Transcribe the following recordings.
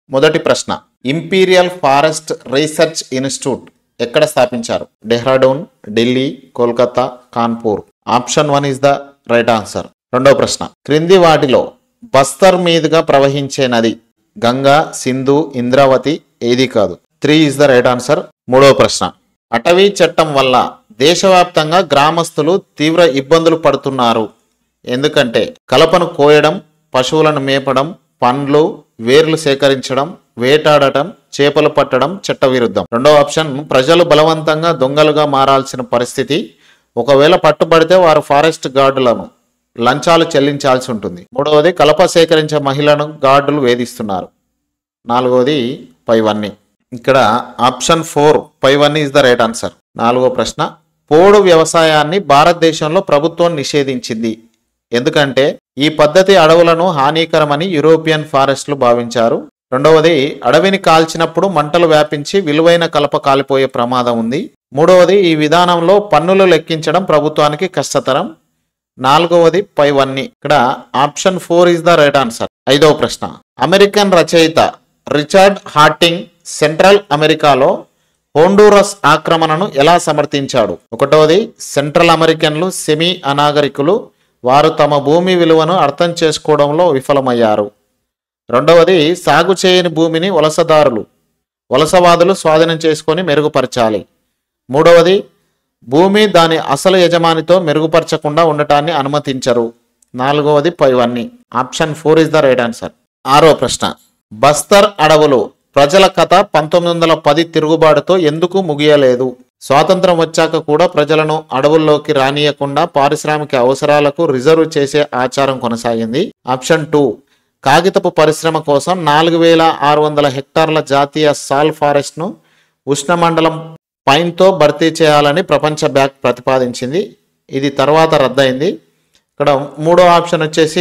మొదటి ప్రశ్న imperial forest research institute ఎక్కడ స్థాపించారు Dehradun Delhi Kolkata Kanpur option one is the right answer రెండవ ప్రశ్న క్రింది వాటిలో బస్తర్ మీదుగా ప్రవహించే నది గంగా సింధు ఇంద్రావతి ఏది కాదు three is the right answer మూడవ ప్రశ్న అటవీ చట్టం వల్ల దేశవ్యాప్తంగా గ్రామస్తులు తీవ్ర ఇబ్బందులు పడుతున్నారు ఎందుకంటే కలపను కోయడం పశువులను మేపడం పండ్లు వేర్లు సేకరించడం వేటాడటం చేపలు పట్టడం చట్టవిరుద్ధం రెండవ ఆప్షన్ ప్రజలు బలవంతంగా దొంగలుగా మారాల్సిన పరిస్థితి ఒకవేళ పట్టుబడితే వారు ఫారెస్ట్ గార్డులను లంచాలు చెల్లించాల్సి ఉంటుంది మూడవది కలప సేకరించే మహిళను గార్డులు వేధిస్తున్నారు నాలుగవది పైవన్నీ ఇక్కడ ఆప్షన్ ఫోర్ పైవన్నీ ఇస్ ద రైట్ ఆన్సర్ నాలుగో ప్రశ్న పోడు వ్యవసాయాన్ని భారతదేశంలో ప్రభుత్వం నిషేధించింది ఎందుకంటే ఈ పద్ధతి అడవులను హానికరమని యూరోపియన్ ఫారెస్ట్లు భావించారు రెండవది అడవిని కాల్చినప్పుడు మంటలు వ్యాపించి విలువైన కలప కాలిపోయే ప్రమాదం ఉంది మూడవది ఈ విధానంలో పన్నులు లెక్కించడం ప్రభుత్వానికి కష్టతరం నాలుగవది పైవన్నీ ఇక్కడ option four is the right answer ఐదవ ప్రశ్న అమెరికన్ రచయిత రిచర్డ్ హార్టింగ్ సెంట్రల్ అమెరికాలో హోండూరస్ ఆక్రమణను ఎలా సమర్థించాడు ఒకటవది సెంట్రల్ అమెరికన్లు సెమీ అనాగరికులు వారు తమ భూమి విలువను అర్థం చేసుకోవడంలో విఫలమయ్యారు రెండవది సాగు చేయని భూమిని వలసదారులు వలసవాదులు స్వాధీనం చేసుకొని మెరుగుపరచాలి మూడవది భూమి దాని అసలు యజమానితో మెరుగుపరచకుండా ఉండటాన్ని అనుమతించరు నాలుగవది పైవన్నీ option four is the right answer ఆరో ప్రశ్న బస్తర్ అడవులు ప్రజల కథ పంతొమ్మిది వందల పది తిరుగుబాటుతో ఎందుకు ముగియలేదు స్వాతంత్రం వచ్చాక కూడా ప్రజలను అడవుల్లోకి రానియకుండా పారిశ్రామిక అవసరాలకు రిజర్వ్ చేసే ఆచారం కొనసాగింది ఆప్షన్ టూ కాగితపు పరిశ్రమ కోసం నాలుగు వేల ఆరు వందల హెక్టార్ల జాతీయ సాల్ ఫారెస్ట్ను ఉష్ణమండలం పైన్తో భర్తీ చేయాలని ప్రపంచ బ్యాంక్ ప్రతిపాదించింది ఇది తర్వాత రద్దయింది ఇక్కడ మూడో ఆప్షన్ వచ్చేసి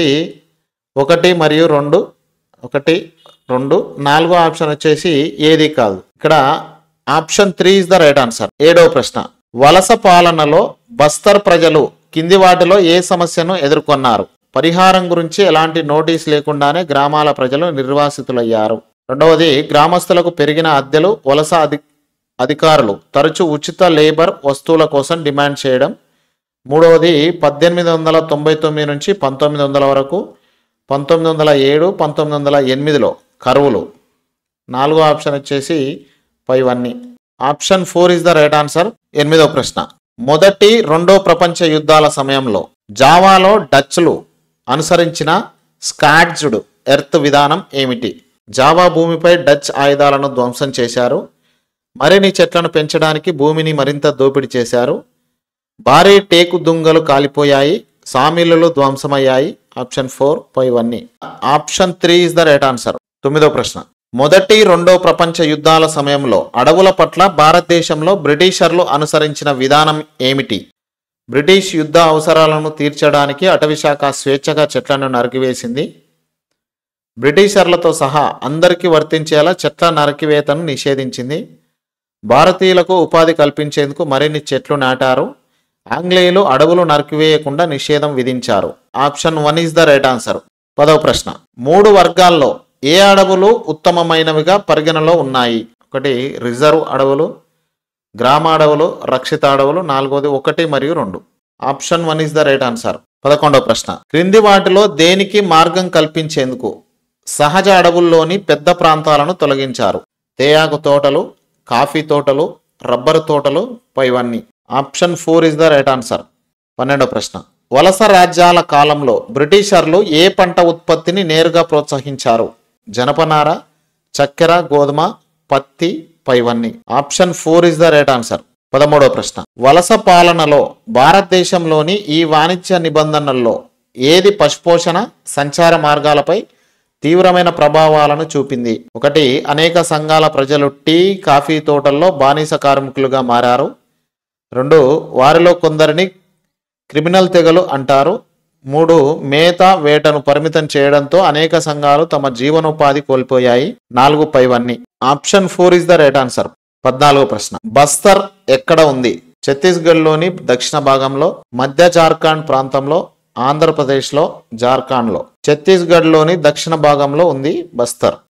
ఒకటి మరియు రెండు ఒకటి రెండు నాలుగో ఆప్షన్ వచ్చేసి ఏది కాదు ఇక్కడ option three is the right answer ఏడో ప్రశ్న వలస పాలనలో బస్తర్ ప్రజలు కింది వాటిలో ఏ సమస్యను ఎదుర్కొన్నారు పరిహారం గురించి ఎలాంటి నోటీస్ లేకుండానే గ్రామాల ప్రజలు నిర్వాసితులయ్యారు రెండవది గ్రామస్తులకు పెరిగిన అద్దెలు వలస అధి అధికారులు తరచూ ఉచిత లేబర్ వస్తువుల కోసం డిమాండ్ చేయడం మూడవది పద్దెనిమిది వందల తొంభై తొమ్మిది నుంచి పంతొమ్మిది వందల వరకు పంతొమ్మిది వందల ఏడు పంతొమ్మిది వందల ఎనిమిదిలో కరువులు నాలుగో ఆప్షన్ వచ్చేసి పైవన్నీ option four is the right answer ఎనిమిదో ప్రశ్న మొదటి రెండో ప్రపంచ యుద్ధాల సమయంలో జావాలో డచ్లు అనుసరించిన స్కాడ్జ్డ్ ఎర్త్ విధానం ఏమిటి జావా భూమిపై డచ్ ఆయుధాలను ధ్వంసం చేశారు మరిన్ని చెట్లను పెంచడానికి భూమిని మరింత దోపిడీ చేశారు భారీ టేకు దుంగలు కాలిపోయాయి సామిల్లులు ధ్వంసమయ్యాయి ఆప్షన్ ఫోర్ పైవన్నీ option three is the right answer తొమ్మిదో ప్రశ్న మొదటి రెండో ప్రపంచ యుద్ధాల సమయంలో అడవుల పట్ల భారతదేశంలో బ్రిటిషర్లు అనుసరించిన విధానం ఏమిటి బ్రిటిష్ యుద్ధ అవసరాలను తీర్చడానికి అటవీ శాఖ స్వేచ్ఛగా చెట్లను నరికివేసింది బ్రిటిషర్లతో సహా అందరికీ వర్తించేలా చెట్ల నరికివేతను నిషేధించింది భారతీయులకు ఉపాధి కల్పించేందుకు మరిన్ని చెట్లు నాటారు ఆంగ్లేయులు అడవులు నరికివేయకుండా నిషేధం విధించారు option one is the right answer పదవ ప్రశ్న మూడు వర్గాల్లో ఏ అడవులు ఉత్తమమైనవిగా పరిగణలో ఉన్నాయి ఒకటి రిజర్వ్ అడవులు గ్రామ అడవులు రక్షిత అడవులు నాలుగోది ఒకటి మరియు రెండు option one is the right answer పదకొండవ ప్రశ్న క్రింది వాటిలో దేనికి మార్గం కల్పించేందుకు సహజ అడవుల్లోని పెద్ద ప్రాంతాలను తొలగించారు తేయాకు తోటలు కాఫీ తోటలు రబ్బరు తోటలు పైవన్నీ option four is the right answer పన్నెండవ ప్రశ్న వలస రాజ్యాల కాలంలో బ్రిటిషర్లు ఏ పంట ఉత్పత్తిని నేరుగా ప్రోత్సహించారు జనపనార చక్కెర గోధుమ పత్తి పైవన్నీ option four is the right answer పదమూడవ ప్రశ్న వలస పాలనలో భారతదేశంలోని ఈ వాణిజ్య నిబంధనల్లో ఏది పశుపోషణ సంచార మార్గాలపై తీవ్రమైన ప్రభావాలను చూపింది ఒకటి అనేక సంఘాల ప్రజలు టీ కాఫీ తోటల్లో బానిస కార్మికులుగా మారారు రెండు వారిలో కొందరిని క్రిమినల్ తెగలు అంటారు మూడు మేత వేటను పరిమితం చేయడంతో అనేక సంఘాలు తమ జీవనోపాధి కోల్పోయాయి నాలుగు పైవన్నీ option four is the right answer పద్నాలుగో ప్రశ్న బస్తర్ ఎక్కడ ఉంది ఛత్తీస్గఢ్లోని దక్షిణ భాగంలో మధ్య జార్ఖండ్ ప్రాంతంలో ఆంధ్రప్రదేశ్లో జార్ఖండ్లో ఛత్తీస్గఢ్లోని దక్షిణ భాగంలో ఉంది బస్తర్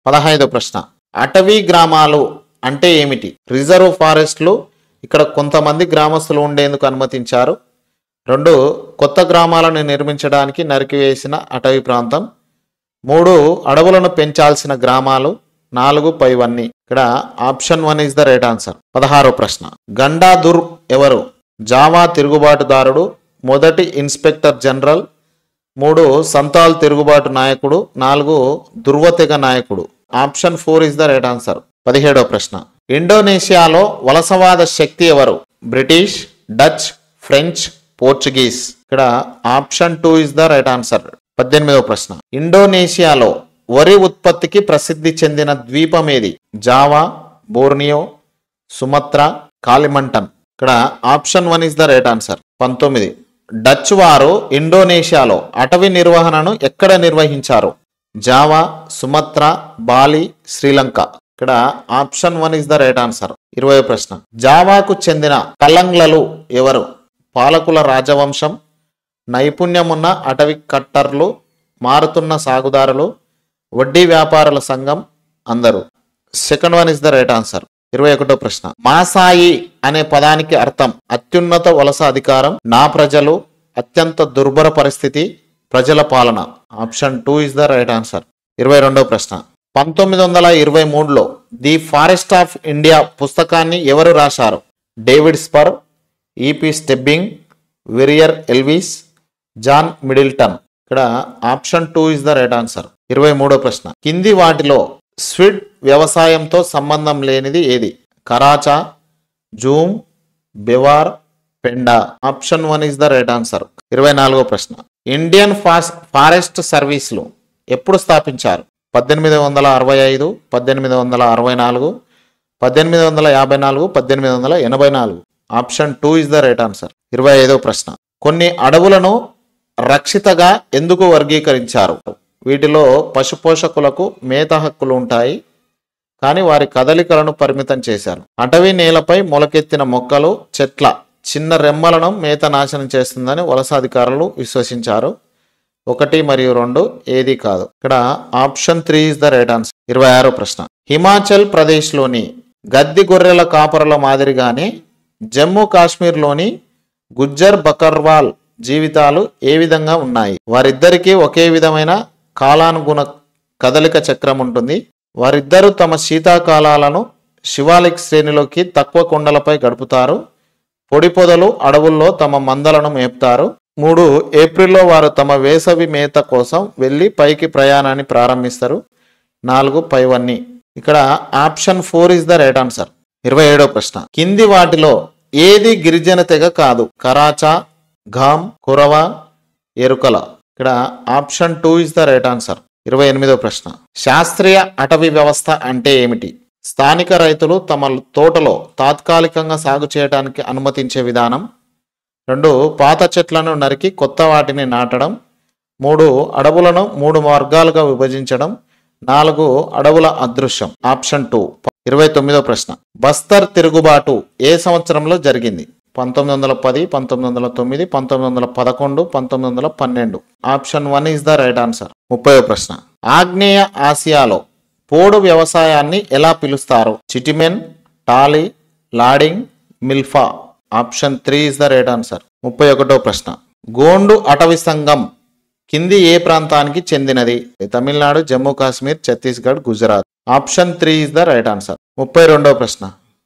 పదహైదో ప్రశ్న అటవీ గ్రామాలు అంటే ఏమిటి రిజర్వ్ ఫారెస్ట్లు ఇక్కడ కొంతమంది గ్రామస్తులు ఉండేందుకు అనుమతించారు రెండు కొత్త గ్రామాలను నిర్మించడానికి నరికివేసిన అటవీ ప్రాంతం మూడు అడవులను పెంచాల్సిన గ్రామాలు నాలుగు పైవన్నీ ఇక్కడ option one is the right answer పదహారో ప్రశ్న గండాదుర్ ఎవరు జావా తిరుగుబాటుదారుడు మొదటి ఇన్స్పెక్టర్ జనరల్ మూడు సంతాల్ తిరుగుబాటు నాయకుడు నాలుగు దుర్వతెగ నాయకుడు option four is the right answer పదిహేడో ప్రశ్న ఇండోనేషియాలో వలసవాద శక్తి ఎవరు బ్రిటిష్ డచ్ ఫ్రెంచ్ పోర్చుగీస్ ఇక్కడ option two is the right answer పద్దెనిమిదవ ప్రశ్న ఇండోనేషియాలో వరి ఉత్పత్తికి ప్రసిద్ధి చెందిన ద్వీపం ఏది జావా బోర్నియో సుమత్రా కాలిమంటన్ ఇక్కడ option one is the right answer పంతొమ్మిది డచ్ వారు ఇండోనేషియాలో అటవీ నిర్వహణను ఎక్కడ నిర్వహించారు జావా సుమత్రా బాలి శ్రీలంక ఇక్కడ option one is the right answer ఇరవై ప్రశ్న జావాకు చెందిన కలంగ్లలు ఎవరు పాలకుల రాజవంశం నైపుణ్యమున్న అటవీ కట్టర్లు మారుతున్న సాగుదారులు వడ్డీ వ్యాపారుల సంఘం అందరూ second one is the right answer ఇరవై ఒకటో ప్రశ్న మాసాయి అనే పదానికి అర్థం అత్యున్నత వలస అధికారం నా ప్రజలు అత్యంత దుర్భర పరిస్థితి ప్రజల పాలన option two is the right answer ఇరవై రెండో ప్రశ్న పంతొమ్మిది వందల ఇరవై మూడులో ది ఫారెస్ట్ ఆఫ్ ఇండియా పుస్తకాన్ని ఎవరు రాశారు డేవిడ్ స్పర్ E P Stebbing Verrier Elwin John Middleton ఇక్కడ option two is the right answer ఇరవై మూడో ప్రశ్న కింది వాటిలో స్విడ్ వ్యవసాయంతో సంబంధం లేనిది ఏది కరాచా జూమ్ బెవార్ పెండా option one is the right answer ఇరవై నాలుగో ప్రశ్న ఇండియన్ ఫాస్ ఫారెస్ట్ సర్వీసులు ఎప్పుడు స్థాపించారు పద్దెనిమిది వందల అరవై ఐదు పద్దెనిమిది వందల అరవై నాలుగు పద్దెనిమిది వందల యాభై నాలుగు పద్దెనిమిది వందల ఎనభై నాలుగు option two is the right answer ఇరవై ఐదో ప్రశ్న కొన్ని అడవులను రక్షితగా ఎందుకు వర్గీకరించారు వీటిలో పశుపోషకులకు మేత హక్కులు ఉంటాయి కానీ వారి కదలికలను పరిమితం చేశారు అటవీ నేలపై మొలకెత్తిన మొక్కలు చెట్ల చిన్న రెమ్మలను మేత నాశనం చేస్తుందని వలస అధికారులు విశ్వసించారు ఒకటి మరియు రెండు ఏది కాదు ఇక్కడ option three is the right answer ఇరవై ఆరో ప్రశ్న హిమాచల్ ప్రదేశ్లోని గద్ది గొర్రెల కాపరుల మాదిరిగానే జమ్మూ కాశ్మీర్లోని గుజ్జర్ బకర్వాల్ జీవితాలు ఏ విధంగా ఉన్నాయి వారిద్దరికీ ఒకే విధమైన కాలానుగుణ కదలిక చక్రం ఉంటుంది వారిద్దరూ తమ శీతాకాలాలను శివాలిక్ శ్రేణిలోకి తక్కువ కొండలపై గడుపుతారు పొడి పొదలు అడవుల్లో తమ మందలను మేపుతారు మూడు ఏప్రిల్లో వారు తమ వేసవి మేత కోసం వెళ్ళి పైకి ప్రయాణాన్ని ప్రారంభిస్తారు నాలుగు పైవన్నీ ఇక్కడ option four is the right answer ఇరవై ఏడో ప్రశ్న కింది వాటిలో ఏది గిరిజన తెగ కాదు కరాచా ఘామ్ కురవ ఎరుకల ఇక్కడ option two is the right answer ఇరవై ఎనిమిదో ప్రశ్న శాస్త్రీయ అటవీ వ్యవస్థ అంటే ఏమిటి స్థానిక రైతులు తమ తోటలో తాత్కాలికంగా సాగు చేయడానికి అనుమతించే విధానం రెండు పాత చెట్లను నరికి కొత్త వాటిని నాటడం మూడు అడవులను మూడు మార్గాలుగా విభజించడం నాలుగు అడవుల అదృశ్యం ఆప్షన్ టూ ఇరవై తొమ్మిదో ప్రశ్న బస్తర్ తిరుగుబాటు ఏ సంవత్సరంలో జరిగింది పంతొమ్మిది వందల పది పంతొమ్మిది వందల తొమ్మిది పంతొమ్మిది వందల పదకొండు పంతొమ్మిది వందల పన్నెండు option one is the right answer ముప్పయో ప్రశ్న ఆగ్నేయ ఆసియాలో పోడు వ్యవసాయాన్ని ఎలా పిలుస్తారు చిటిమెన్ టాలీ లాడింగ్ మిల్ఫా option three is the right answer ముప్పై ఒకటో ప్రశ్న గోండు అటవీ సంఘం కింది ఏ ప్రాంతానికి చెందినది Tamil Nadu Jammu Kashmir Chhattisgarh Gujarat option three is the right answer ముప్పై రెండవ ప్రశ్న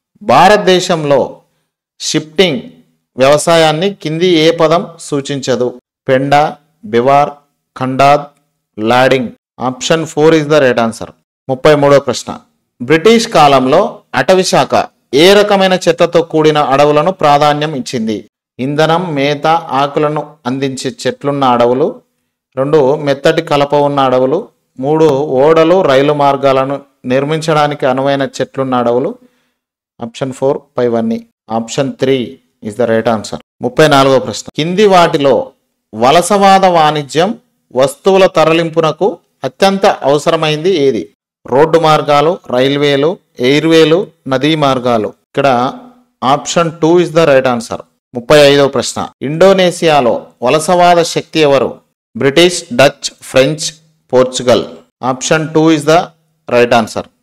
భారతదేశంలో షిఫ్టింగ్ వ్యవసాయాన్ని కింది ఏ పదం సూచించదు పెండ బివార్ ఖండాద్ లాడింగ్ option four is the right answer ముప్పై మూడో ప్రశ్న బ్రిటిష్ కాలంలో అటవీ శాఖ ఏ రకమైన చెట్లతో కూడిన అడవులను ప్రాధాన్యం ఇచ్చింది ఇంధనం మేత ఆకులను అందించే చెట్లున్న అడవులు రెండు మెత్తటి కలప ఉన్న అడవులు మూడు ఓడలు రైలు మార్గాలను నిర్మించడానికి అనువైన చెట్లున్న అడవులు ఆప్షన్ ఫోర్ పైవన్నీ option three is the right answer ముప్పై నాలుగో ప్రశ్న కింది వాటిలో వలసవాద వాణిజ్యం వస్తువుల తరలింపునకు అత్యంత అవసరమైంది ఏది రోడ్డు మార్గాలు రైల్వేలు ఎయిర్వేలు నదీ మార్గాలు ఇక్కడ option two is the right answer ముప్పై ఐదవ ప్రశ్న ఇండోనేషియాలో వలసవాద శక్తి ఎవరు British Dutch French Portugal option two is the right answer